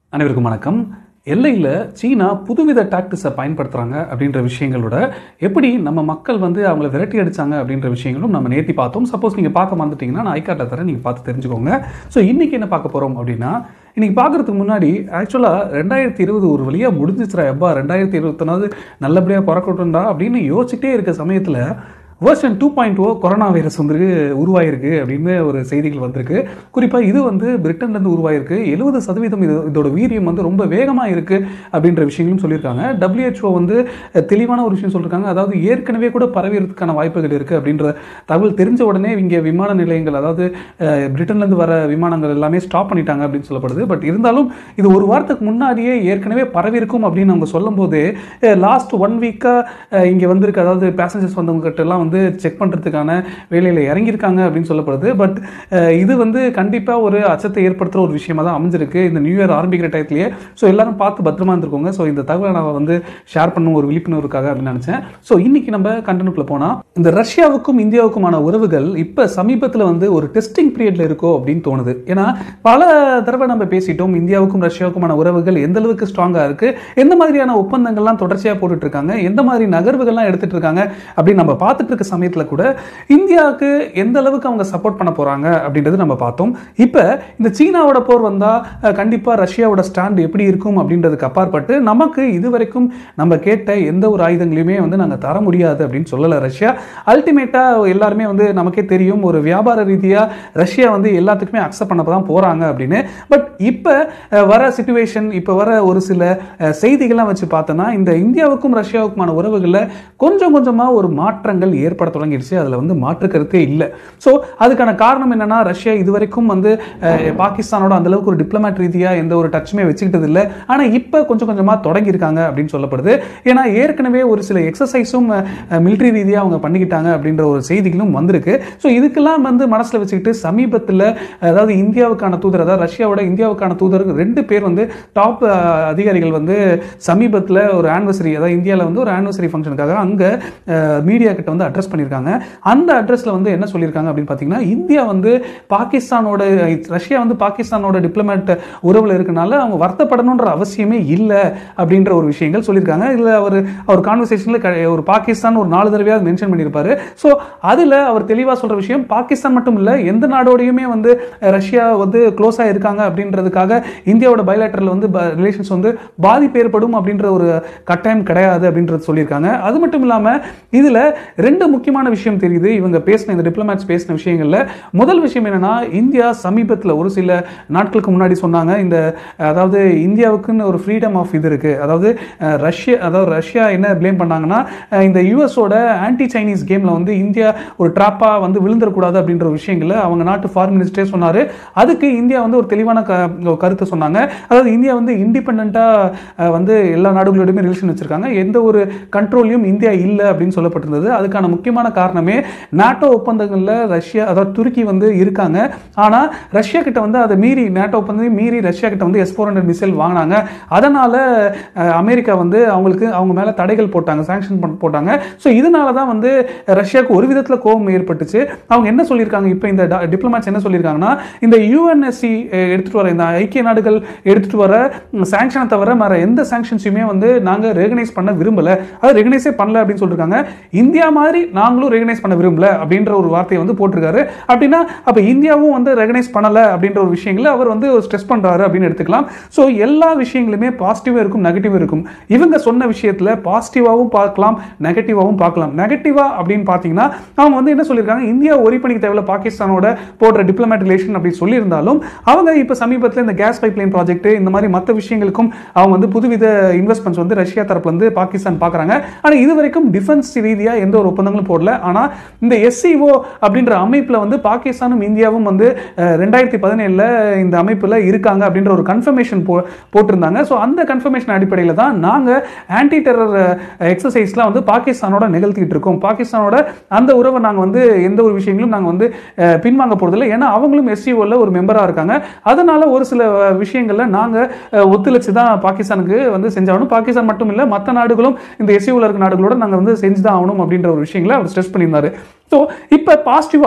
அனைவருக்கும் வணக்கம் எல்லையில் சீனா புதுவித டாக்டிஸை பயன்படுத்துகிறாங்க அப்படின்ற விஷயங்களோட எப்படி நம்ம மக்கள் வந்து அவங்கள விரட்டி அடிச்சாங்க அப்படின்ற விஷயங்களும் நம்ம நேர்த்தி பார்த்தோம் சப்போஸ் நீங்கள் பார்க்க மறந்துட்டீங்கன்னா நான் ஐகார்ட்டை தரேன் நீங்கள் பார்த்து தெரிஞ்சுக்கோங்க ஸோ இன்றைக்கி என்ன பார்க்க போகிறோம் அப்படின்னா இன்றைக்கி பார்க்குறதுக்கு முன்னாடி ஆக்சுவலாக ரெண்டாயிரத்தி இருபது ஒரு வழியாக முடிஞ்சிச்சுரா எப்பா ரெண்டாயிரத்தி இருபத்தொன்னாவது நல்லபடியாக பிறக்கட்டும்டா அப்படின்னு யோசிச்சிட்டே இருக்க சமயத்தில் version two point o corona virus வந்து உருவாயிருக்கு அப்படின்னு ஒரு செய்திகள் வந்திருக்கு குறிப்பாக இது வந்து பிரிட்டன்லேருந்து உருவாயிருக்கு எழுபது சதவீதம் இது இதோட வீரியம் வந்து ரொம்ப வேகமாக இருக்குது அப்படின்ற விஷயங்களும் சொல்லியிருக்காங்க டபிள்யூஹெச்ஓ வந்து தெளிவான ஒரு விஷயம் சொல்லியிருக்காங்க அதாவது ஏற்கனவே கூட பரவிறதுக்கான வாய்ப்புகள் இருக்குது அப்படின்ற தகவல் தெரிஞ்ச உடனே இங்கே விமான நிலையங்கள் அதாவது அஹ், பிரிட்டன்லேருந்து வர விமானங்கள் எல்லாமே ஸ்டாப் பண்ணிட்டாங்க அப்படின்னு சொல்லப்படுது பட் இருந்தாலும் இது ஒரு வாரத்துக்கு முன்னாடியே ஏற்கனவே பரவிருக்கும் அப்படின்னு அவங்க சொல்லும்போது லாஸ்ட் ஒன் வீக்காக இங்கே வந்திருக்கு அதாவது பேசஞ்சர்ஸ் வந்தவங்க கிட்ட எல்லாம் வந்து செக் பண்ணுறதுக்கான வேலையில் இறங்கியிருக்காங்க அப்படின்னு சொல்லப்படுது பட் இது வந்து கண்டிப்பாக ஒரு அச்சத்தை ஏற்படுத்துகிற ஒரு விஷயமா தான் அமைஞ்சிருக்கு இந்த நியூ இயர் ஆரம்பிக்கிற டயத்துலேயே ஸோ எல்லாரும் பார்த்து பத்திரமா இருந்துக்கோங்க ஸோ இந்த தகவலை நான் வந்து ஷேர் பண்ணும் ஒரு விழிப்புணர்வுக்காக அப்படின்னு நினச்சேன் ஸோ இன்னைக்கு நம்ம கண்டனுக்குள்ள போனால் இந்த ரஷ்யாவுக்கும் இந்தியாவுக்குமான உறவுகள் இப்போ சமீபத்தில் வந்து ஒரு டெஸ்டிங் பீரியட்ல இருக்கோ அப்படின்னு தோணுது ஏன்னா பல தடவை நம்ம பேசிட்டோம் இந்தியாவுக்கும் ரஷ்யாவுக்குமான உறவுகள் எந்த அளவுக்கு ஸ்ட்ராங்காக இருக்கு எந்த மாதிரியான ஒப்பந்தங்கள்லாம் தொடர்ச்சியாக போட்டுட்டு இருக்காங்க எந்த மாதிரி நகர்வுகள்லாம் எடுத்துட்டு இருக்காங்க அப்படின்னு நம்ம பார்த்துட்டு இருக்க சமயத்தில் கூட இந்தியாவுக்கு எந்த அளவுக்கு அவங்க சப்போர்ட் பண்ண போறாங்க அப்படின்றது நம்ம பார்த்தோம் இப்போ இந்த சீனாவோட போர் வந்தால் கண்டிப்பாக ரஷ்யாவோட ஸ்டாண்ட் எப்படி இருக்கும் அப்படின்றதுக்கு அப்பாற்பட்டு நமக்கு இதுவரைக்கும் நம்ம கேட்ட எந்த ஒரு ஆயுதங்களையுமே வந்து நாங்கள் தர முடியாது அப்படின்னு சொல்லலை ரஷ்யா அல்டிமேட்டாக எல்லாருமே வந்து நமக்கே தெரியும் ஒரு வியாபார ரீதியாக ரஷ்யா வந்து எல்லாத்துக்குமே அக்செப்ட் பண்ண தான் போகிறாங்க அப்படின்னு பட் இப்போ வர சுச்சுவேஷன் இப்போ வர ஒரு சில அஹ், செய்திகள்லாம் வச்சு பார்த்தோன்னா இந்த இந்தியாவுக்கும் ரஷ்யாவுக்குமான உறவுகளில் கொஞ்சம் கொஞ்சமாக ஒரு மாற்றங்கள் ஏற்பட தொடங்கிடுச்சு அதில் வந்து மாற்று கருத்தே இல்லை ஸோ அதுக்கான காரணம் என்னன்னா ரஷ்யா இதுவரைக்கும் வந்து அஹ், பாகிஸ்தானோட அந்த அளவுக்கு ஒரு டிப்ளமேட் ரீதியாக எந்த ஒரு டச்சுமே வச்சுக்கிட்டது இல்லை ஆனால் இப்போ கொஞ்சம் கொஞ்சமாக தொடங்கியிருக்காங்க அப்படின்னு சொல்லப்படுது ஏன்னா ஏற்கனவே ஒரு சில எக்ஸசைஸும் மிலிட்ரி ரீதியாக அவங்க பண்ணிக்கிட்டாங்க அப்படின்ற ஒரு செய்திகளும் வந்திருக்கு ஸோ இதுக்கெல்லாம் வந்து மனசில் வச்சுக்கிட்டு சமீபத்தில் அதாவது இந்தியாவுக்கான தூதர் அதாவது ரஷ்யாவோட இந்தியாவுக்கான தூதர் ரெண்டு பேர் வந்து டாப் அதிகாரிகள் வந்து சமீபத்தில் ஒரு ஆனிவர்சரி அதாவது இந்தியாவில் வந்து ஒரு ஆனிவர்சரி ஃபங்க்ஷனுக்காக அங்கே மீடியா கிட்ட வந்து அட்ரஸ் பண்ணியிருக்காங்க அந்த அட்ரஸில் வந்து என்ன சொல்லியிருக்காங்க அப்படின்னு பார்த்தீங்கன்னா இந்தியா வந்து பாகிஸ்தானோட ரஷ்யா வந்து பாகிஸ்தானோட டிப்ளமேட் உறவில் இருக்கனால அவங்க வருத்தப்படணுன்ற அவசியமே இல்லை அப்படின்ற ஒரு விஷயங்கள் சொல்லியிருக்காங்க இதில் அவர் அவர் கான்வர்சேஷனில் ஒரு பாகிஸ்தான் ஒரு நாலு தடவையாவது மென்ஷன் பண்ணியிருப்பாரு ஸோ அதில் அவர் தெளிவாக சொல்கிற விஷயம் பாகிஸ்தான் மட்டும் இல்லை எந்த நாடோடையுமே வந்து அஹ், ரஷ்யா வந்து க்ளோஸாக இருக்காங்க அப்படின்றதுக்காக இந்தியாவோட பைலேட்டரில் வந்து ரிலேஷன்ஸ் வந்து பாதிப்பு ஏற்படும் அப்படின்ற ஒரு கட்டாயம் கிடையாது அப்படின்றது சொல்லியிருக்காங்க அது மட்டும் இல்லாமல் இதில் ரெண்டு முக்கியமான விஷயம் தெரியுது இவங்க பேசின இந்த டிப்ளமேட்ஸ் பேசின விஷயங்களில் முதல் விஷயம் என்னன்னா இந்தியா சமீபத்தில் ஒரு சில நாட்களுக்கு முன்னாடி சொன்னாங்க இந்த அதாவது இந்தியாவுக்குன்னு ஒரு ஃப்ரீடம் ஆஃப் இது இருக்கு அதாவது அஹ், ரஷ்யா அதாவது ரஷ்யா என்ன ப்ளேம் பண்ணாங்கன்னா அஹ், இந்த யூஎஸோட ஆன்டி சைனீஸ் கேமில் வந்து இந்தியா ஒரு ட்ராப்பாக வந்து விழுந்துடக்கூடாது அப்படின்ற விஷயங்களை அவங்க நாட்டு ஃபாரின் மினிஸ்டரே சொன்னார் அதுக்கு இந்தியா வந்து ஒரு தெளிவான க கருத்தை சொன்னாங்க அதாவது இந்தியா வந்து இண்டிபெண்ட்டாக வந்து எல்லா நாடுகளோடையுமே ரிலேஷன் வச்சிருக்காங்க எந்த ஒரு கண்ட்ரோலையும் இந்தியா இல்லை அப்படின்னு சொல்லப்பட்டிருந்தது அதுக்கான முக்கியமான காரணமே நாட்டோ ஒப்பந்தங்களில் ரஷ்யா அதாவது துருக்கி வந்து இருக்காங்க ஆனால் ரஷ்யா கிட்ட வந்து அதை மீறி நாட்டோ ஒப்பந்தத்தை மீறி ரஷ்யா கிட்ட வந்து எஸ் ஃபோர் ஹண்ட்ரட் மிசைல் வாங்கினாங்க அதனால அஹ், அமெரிக்கா வந்து அவங்களுக்கு அவங்க மேலே தடைகள் போட்டாங்க சாங்ஷன் போட்டாங்க ஸோ இதனால தான் வந்து ரஷ்யாவுக்கு ஒரு விதத்தில் கோபம் ஏற்பட்டுச்சு அவங்க என்ன சொல்லியிருக்காங்க இப்போ இந்த டிப்ளமேட்ஸ் என்ன சொல்லியிருக்காங்கன்னா இந்த யூஎன்எஸ்சி எடுத்துட்டு வர இந்த ஐக்கிய நாடுகள் எடுத்துட்டு வர சாங்ஷனை தவிர வேற எந்த சாங்ஷன்ஸையுமே வந்து நாங்கள் ரெகனைஸ் பண்ண விரும்பல அது ரெகனைஸே பண்ணல அப்படின்னு சொல்லியிருக்காங்க இந்தியா மாதிரி நாங்களும் ரெகனைஸ் பண்ண விரும்பல அப்படின்ற ஒரு வார்த்தையை வந்து போட்டிருக்காரு அப்படின்னா அப்போ இந்தியாவும் வந்து ரெகனைஸ் பண்ணல அப்படின்ற ஒரு விஷயங்களை அவர் வந்து ஸ்ட்ரெஸ் பண்றாரு அப்படின்னு எடுத்துக்கலாம் ஸோ எல்லா விஷயங்களுமே பாசிட்டிவாக இருக்கும் நெகட்டிவ் இருக்கும் இவங்க சொன்ன விஷயத்தில் பாசிட்டிவாகவும் பார்க்கலாம் நெகட்டிவாகவும் பார்க்கலாம் நெகட்டிவா அப்படின்னு பார்த்தீங்கன்னா அவங்க வந்து என்ன சொல்லியிருக்காங்க இந்தியா ஒரி பண்ணிக்க தேவையில்ல பாகிஸ்தானோட போடுற டிப்ளமேட் ரிலேஷன் அப்படி சொல்லியிருந்தாலும் அவங்க இப்போ சமீபத்தில் இந்த கேஸ் பைப்லைன் ப்ராஜெக்ட் இந்த மாதிரி மற்ற விஷயங்களுக்கும் அவங்க வந்து புதுவித இன்வெஸ்ட்மெண்ட்ஸ் வந்து ரஷ்யா தரப்புல இருந்து பாகிஸ்தான் பார்க்குறாங்க ஆனால் இது வரைக்கும் டிஃபென்ஸ் ரீதியாக எந்த ஒரு ஒப்பந்தங்களும் போடல ஆனால் இந்த எஸ்சிஓ அப்படின்ற அமைப்பில் வந்து பாகிஸ்தானும் இந்தியாவும் வந்து அஹ், ரெண்டாயிரத்தி பதினேழில் இந்த அமைப்பில் இருக்காங்க அப்படின்ற ஒரு கன்ஃபர்மேஷன் போ போட்டிருந்தாங்க ஸோ அந்த கன்ஃபர்மேஷன் அடிப்படையில் தான் நாங்கள் ஆன்டி டெரர் எக்ஸசைஸ்லாம் வந்து பாகிஸ்தானோட நிகழ்த்திட்டு இருக்கோம் பாகிஸ்தானோட அந்த உறவை நாங்கள் வந்து எந்த ஒரு விஷயங்களும் நாங்கள் வந்து அஹ், பின்வாங்க போகிறதில்ல ஏன்னா அவங்களும் எஸ்சிஓவில் ஒரு மெம்பராக இருக்காங்க அதனால ஒரு சில அஹ், விஷயங்கள்ல நாங்கள் ஒத்துழைச்சு தான் பாகிஸ்தானுக்கு வந்து செஞ்சாகணும் பாகிஸ்தான் மட்டும் இல்லை மற்ற நாடுகளும் இந்த எஸ்சிஓவில் இருக்க நாடுகளோட நாங்கள் வந்து செஞ்சு தான் ஆகணும் அப்படின்ற ஒரு விஷயங்களை அவர் ஸ்ட்ரெஸ் பண்ணியிருந்தாரு ஸோ இப்போ பாசிட்டிவாக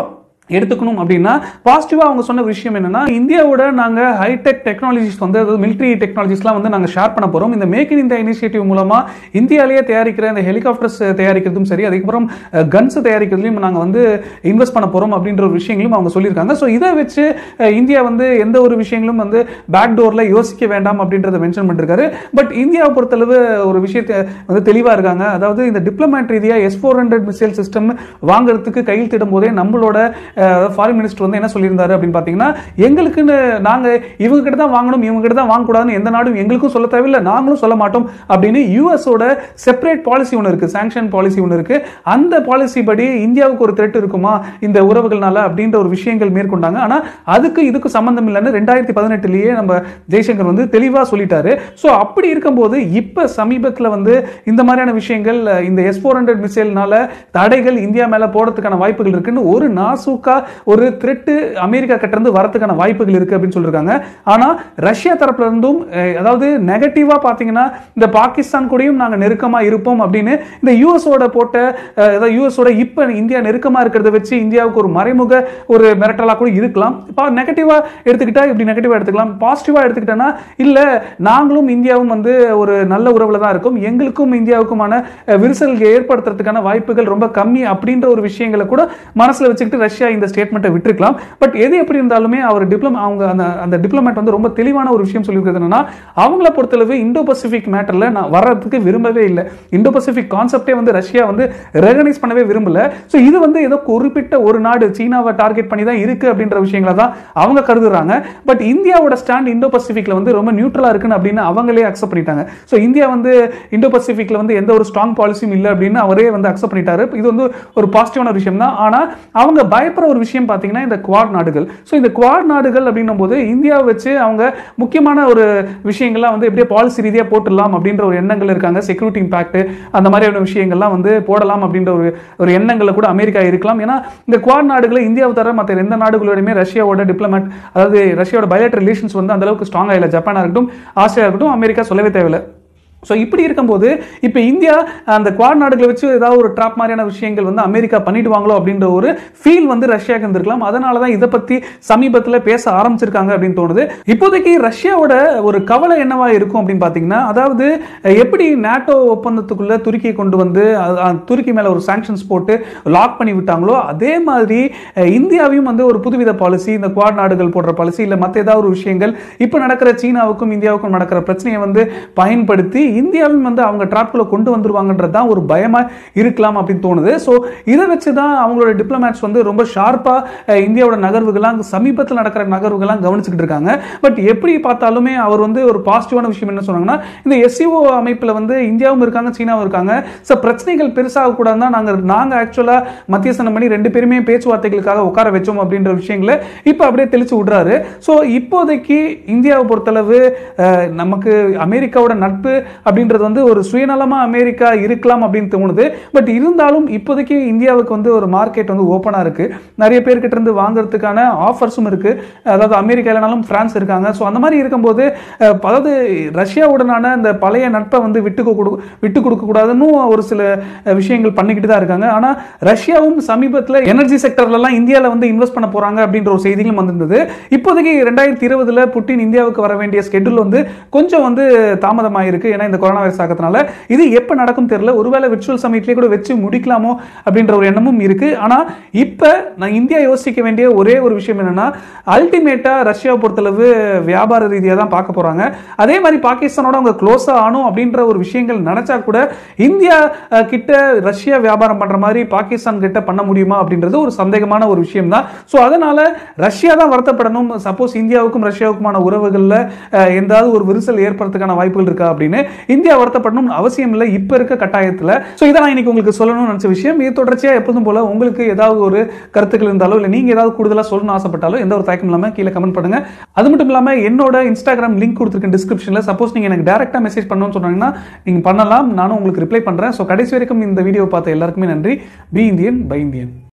எடுத்துக்கணும் அப்படின்னா பாசிட்டிவாக அவங்க சொன்ன விஷயம் என்னன்னா இந்தியாவோட நாங்கள் ஹைடெக் டெக்னாலஜிஸ் வந்து அதாவது மிலிட்ரி டெக்னாலஜிஸ்லாம் வந்து நாங்கள் ஷேர் பண்ண போகிறோம் இந்த மேக் இன் இந்தியா இனிஷியேட்டிவ் மூலமாக இந்தியாவிலேயே தயாரிக்கிற இந்த ஹெலிகாப்டர்ஸ் தயாரிக்கிறதும் சரி அதுக்கப்புறம் கன்ஸ் தயாரிக்கிறதுலையும் நாங்கள் வந்து இன்வெஸ்ட் பண்ண போகிறோம் அப்படின்ற ஒரு விஷயங்களும் அவங்க சொல்லியிருக்காங்க ஸோ இதை வச்சு அஹ், இந்தியா வந்து எந்த ஒரு விஷயங்களும் வந்து பேக் டோரில் யோசிக்க வேண்டாம் அப்படின்றத மென்ஷன் பண்ணிருக்காரு பட் இந்தியாவை பொறுத்தளவு ஒரு விஷயத்தை வந்து தெளிவாக இருக்காங்க அதாவது இந்த டிப்ளமேட் ரீதியாக S four hundred missile system வாங்குறதுக்கு கையெழுத்திடும் போதே நம்மளோட ஃபாரின் மினிஸ்டர் வந்து என்ன சொல்லியிருந்தாரு அப்படின்னு பார்த்தீங்கன்னா எங்களுக்குன்னு நாங்கள் இவங்க கிட்ட தான் வாங்கணும் இவங்க கிட்ட தான் வாங்கக்கூடாதுன்னு எந்த நாடும் எங்களுக்கும் சொல்ல தேவையில்லை நாங்களும் சொல்ல மாட்டோம் அப்படின்னு யூஎஸோட செப்பரேட் பாலிசி ஒன்று இருக்கு சாங்ஷன் பாலிசி ஒன்று இருக்கு அந்த பாலிசி படி இந்தியாவுக்கு ஒரு த்ரெட் இருக்குமா இந்த உறவுகள்னால அப்படின்ற ஒரு விஷயங்கள் மேற்கொண்டாங்க ஆனால் அதுக்கு இதுக்கு சம்பந்தம் இல்லைன்னு ரெண்டாயிரத்தி பதினெட்டுலேயே நம்ம ஜெய்சங்கர் வந்து தெளிவாக சொல்லிட்டாரு ஸோ அப்படி இருக்கும்போது இப்போ சமீபத்தில் வந்து இந்த மாதிரியான விஷயங்கள் இந்த எஸ் ஃபோர் ஹண்ட்ரட் மிசைல்னால தடைகள் இந்தியா மேலே போடுறதுக்கான வாய்ப்புகள் இருக்குன்னு ஒரு நாசூக்கா ஒரு த்ரெட்டு அமெரிக்கா கிட்ட இருந்து வரதுக்கான வாய்ப்புகள் இருக்கு அப்படின்னு சொல்லியிருக்காங்க ஆனால் ரஷ்யா தரப்புல இருந்தும் அஹ், அதாவது நெகட்டிவா பார்த்தீங்கன்னா இந்த பாகிஸ்தான் கூடயும் நாங்கள் நெருக்கமாக இருப்போம் அப்படின்னு இந்த யூஎஸோட போட்ட அஹ், அதாவது யூஎஸோட இப்போ இந்தியா நெருக்கமாக இருக்கிறத வச்சு இந்தியாவுக்கு ஒரு மறைமுக ஒரு மிரட்டலாக கூட இருக்கலாம் இப்போ நெகட்டிவாக எடுத்துக்கிட்டா இப்படி நெகட்டிவாக எடுத்துக்கலாம் பாசிட்டிவாக எடுத்துக்கிட்டோன்னா இல்லை நாங்களும் இந்தியாவும் வந்து ஒரு நல்ல உறவுல தான் இருக்கும் எங்களுக்கும் இந்தியாவுக்குமான அஹ், விரிசல்கள் ஏற்படுத்துறதுக்கான வாய்ப்புகள் ரொம்ப கம்மி அப்படின்ற ஒரு விஷயங்களை கூட மனசுல வச்சுக்கிட்டு ரஷ்யா இந்த ஸ்டேட்மெண்ட்டை விட்டுருக்கலாம் பட் எது எப்படி இருந்தாலுமே அவர் டிப்ளம் அவங்க அந்த அந்த டிப்ளமேட் வந்து ரொம்ப தெளிவான ஒரு விஷயம் சொல்லியிருக்கிறது என்னன்னா அவங்கள பொறுத்தளவு இந்தோ பசிபிக் மேட்டர்ல நான் வர்றதுக்கு விரும்பவே இல்லை இந்தோ பசிபிக் கான்செப்டே வந்து ரஷ்யா வந்து ரெகனைஸ் பண்ணவே விரும்பல ஸோ இது வந்து ஏதோ குறிப்பிட்ட ஒரு நாடு சீனாவை டார்கெட் பண்ணி தான் இருக்கு அப்படின்ற விஷயங்களை தான் அவங்க கருதுறாங்க பட் இந்தியாவோட ஸ்டாண்ட் இந்தோ பசிபிக்ல வந்து ரொம்ப நியூட்ரலா இருக்குன்னு அப்படின்னு அவங்களே அக்செப்ட் பண்ணிட்டாங்க ஸோ இந்தியா வந்து இந்தோ பசிபிக்ல வந்து எந்த ஒரு ஸ்ட்ராங் பாலிசியும் இல்லை அப்படின்னு அவரே வந்து அக்செப்ட் பண்ணிட்டாரு இது வந்து ஒரு பாசிட்டிவான விஷயம் தான் ஆனா அவங்க பயப்படுற ஒரு விஷயம் பார்த்தீங்கன்னா இந்த குவாட் நாடுகள் ஸோ இந்த குவாட் நாடுகள் அப்படின்னும் போது இந்தியாவை வச்சு அவங்க முக்கியமான ஒரு விஷயங்கள்லாம் வந்து எப்படியே பாலிசி ரீதியாக போட்டுடலாம் அப்படின்ற ஒரு எண்ணங்கள் இருக்காங்க செக்யூரிட்டி இம்பாக்ட் அந்த மாதிரியான விஷயங்கள்லாம் வந்து போடலாம் அப்படின்ற ஒரு ஒரு எண்ணங்களில் கூட அமெரிக்கா இருக்கலாம் ஏன்னா இந்த குவாட் நாடுகளை இந்தியாவை தவிர மற்ற எந்த நாடுகளோடையுமே ரஷ்யாவோட டிப்ளமேட் அதாவது ரஷ்யாவோட பயலட் ரிலேஷன்ஸ் வந்து அந்த அளவுக்கு ஸ்ட்ராங்காக இல்லை ஜப்பானாக இருக்கட்டும் ஆஸ்திரேலியா இருக்கட்டும் அமெரிக்கா சொல்லவே தேவையில்லை ஸோ இப்படி இருக்கும்போது இப்போ இந்தியா அந்த குவாட் நாடுகளை வச்சு ஏதாவது ஒரு ட்ராப் மாதிரியான விஷயங்கள் வந்து அமெரிக்கா பண்ணிடுவாங்களோ அப்படின்ற ஒரு ஃபீல் வந்து ரஷ்யாவுக்கு இருந்திருக்கலாம் அதனால தான் இதை பற்றி சமீபத்தில் பேச ஆரம்பிச்சிருக்காங்க அப்படின்னு தோணுது இப்போதைக்கு ரஷ்யாவோட ஒரு கவலை என்னவா இருக்கும் அப்படின்னு பார்த்தீங்கன்னா அதாவது அஹ், எப்படி நாட்டோ ஒப்பந்தத்துக்குள்ள துருக்கியை கொண்டு வந்து அது- அது துருக்கி மேலே ஒரு சாங்ஷன்ஸ் போட்டு லாக் பண்ணி விட்டாங்களோ அதே மாதிரி அஹ், இந்தியாவையும் வந்து ஒரு புதுவித பாலிசி இந்த குவாட் நாடுகள் போடுற பாலிசி இல்லை மற்ற ஏதாவது ஒரு விஷயங்கள் இப்போ நடக்கிற சீனாவுக்கும் இந்தியாவுக்கும் நடக்கிற பிரச்சனையை வந்து பயன்படுத்தி இந்தியாவையும் வந்து அவங்க ட்ராப்குள்ள கொண்டு வந்துருவாங்கன்றது தான் ஒரு பயமா இருக்கலாம் அப்படின்னு தோணுது ஸோ இதை வச்சு தான் அவங்களோட டிப்ளமேட்ஸ் வந்து ரொம்ப ஷார்ப்பா இந்தியாவோட நகர்வுகள்லாம் சமீபத்தில் நடக்கிற நகர்வுகள்லாம் கவனிச்சுக்கிட்டு இருக்காங்க பட் எப்படி பார்த்தாலுமே அவர் வந்து ஒரு பாசிட்டிவான விஷயம் என்ன சொன்னாங்கன்னா இந்த எஸ்சிஓ அமைப்பில் வந்து இந்தியாவும் இருக்காங்க சீனாவும் இருக்காங்க ஸோ பிரச்சனைகள் பெருசாக கூடாதுன்னா நாங்கள் நாங்கள் ஆக்சுவலாக மத்தியஸ்தனம் பண்ணி ரெண்டு பேருமே பேச்சுவார்த்தைகளுக்காக உட்கார வச்சோம் அப்படின்ற விஷயங்களை இப்போ அப்படியே தெளிச்சு விடுறாரு ஸோ இப்போதைக்கு இந்தியாவை பொறுத்தளவு அஹ், நமக்கு அமெரிக்காவோட நட்பு அப்படின்றது வந்து ஒரு சுயநலமா அமெரிக்கா இருக்கலாம் அப்படின்னு தோணுது பட் இருந்தாலும் இப்போதைக்கு இந்தியாவுக்கு வந்து ஒரு மார்க்கெட் வந்து ஓப்பனா இருக்கு நிறைய பேர்கிட்ட இருந்து வாங்குறதுக்கான ஆஃபர்ஸும் இருக்கு அதாவது அமெரிக்கா இல்லைனாலும் பிரான்ஸ் இருக்காங்க ஸோ அந்த மாதிரி இருக்கும்போது அஹ், அதாவது ரஷ்யாவுடனான இந்த பழைய நட்பை வந்து விட்டு கொடு விட்டு கொடுக்க கூடாதுன்னு ஒரு சில அஹ், விஷயங்கள் பண்ணிக்கிட்டு தான் இருக்காங்க ஆனா ரஷ்யாவும் சமீபத்தில் எனர்ஜி செக்டர்லலாம் இந்தியாவில் வந்து இன்வெஸ்ட் பண்ண போறாங்க அப்படின்ற ஒரு செய்திகளும் வந்திருந்தது இப்போதைக்கு ரெண்டாயிரத்தி இருபதுல புட்டின் இந்தியாவுக்கு வர வேண்டிய ஸ்கெடியூல் வந்து கொஞ்சம் வந்து தாமதமாயிருக்கு ஏன்னா இந்த கொரோனா வைரஸ் ஆகிறதுனால இது எப்போ நடக்கும் தெரியல ஒருவேளை விர்ச்சுவல் சமிட்லேயே கூட வச்சு முடிக்கலாமோ அப்படின்ற ஒரு எண்ணமும் இருக்கு ஆனா இப்போ நான் இந்தியா யோசிக்க வேண்டிய ஒரே ஒரு விஷயம் என்னன்னா அல்டிமேட்டா ரஷ்யாவை பொறுத்தளவு வியாபார ரீதியாக தான் பார்க்க போறாங்க அதே மாதிரி பாகிஸ்தானோட அவங்க க்ளோஸா ஆனும் அப்படின்ற ஒரு விஷயங்கள் நினைச்சா கூட இந்தியா அஹ், கிட்ட ரஷ்யா வியாபாரம் பண்ற மாதிரி பாகிஸ்தான் கிட்ட பண்ண முடியுமா அப்படின்றது ஒரு சந்தேகமான ஒரு விஷயம் தான் ஸோ அதனால ரஷ்யா தான் வருத்தப்படணும் சப்போஸ் இந்தியாவுக்கும் ரஷ்யாவுக்குமான உறவுகளில் எந்தாவது ஒரு விரிசல் ஏற்படுறதுக்கான வாய்ப்புகள் இருக்கா அப்படின்னு இந்தியா வருத்தப்படணும் அவசியம் இல்லை இப்போ இருக்க கட்டாயத்தில் ஸோ இதை நான் இன்னைக்கு உங்களுக்கு சொல்லணும்னு நினச்ச விஷயம் இது தொடர்ச்சியாக எப்போதும் போல உங்களுக்கு ஏதாவது ஒரு கருத்துக்கள் இருந்தாலோ இல்லை நீங்கள் ஏதாவது கூடுதலாக சொல்லணும்னு ஆசைப்பட்டாலோ எந்த ஒரு தயக்கம் இல்லாமல் கீழே கமெண்ட் பண்ணுங்க அது மட்டும் இல்லாமல் என்னோட இன்ஸ்டாகிராம் லிங்க் கொடுத்துருக்கேன் டிஸ்கிரிப்ஷனில் சப்போஸ் நீங்கள் எனக்கு டேரெக்டாக மெசேஜ் பண்ணணும்னு சொன்னாங்கன்னா நீங்கள் பண்ணலாம் நானும் உங்களுக்கு ரிப்ளை பண்ணுறேன் ஸோ கடைசி வரைக்கும் இந்த வீடியோ பார்த்த எல்லாருக்குமே நன்றி பி இந்தியன் பை இந்தியன்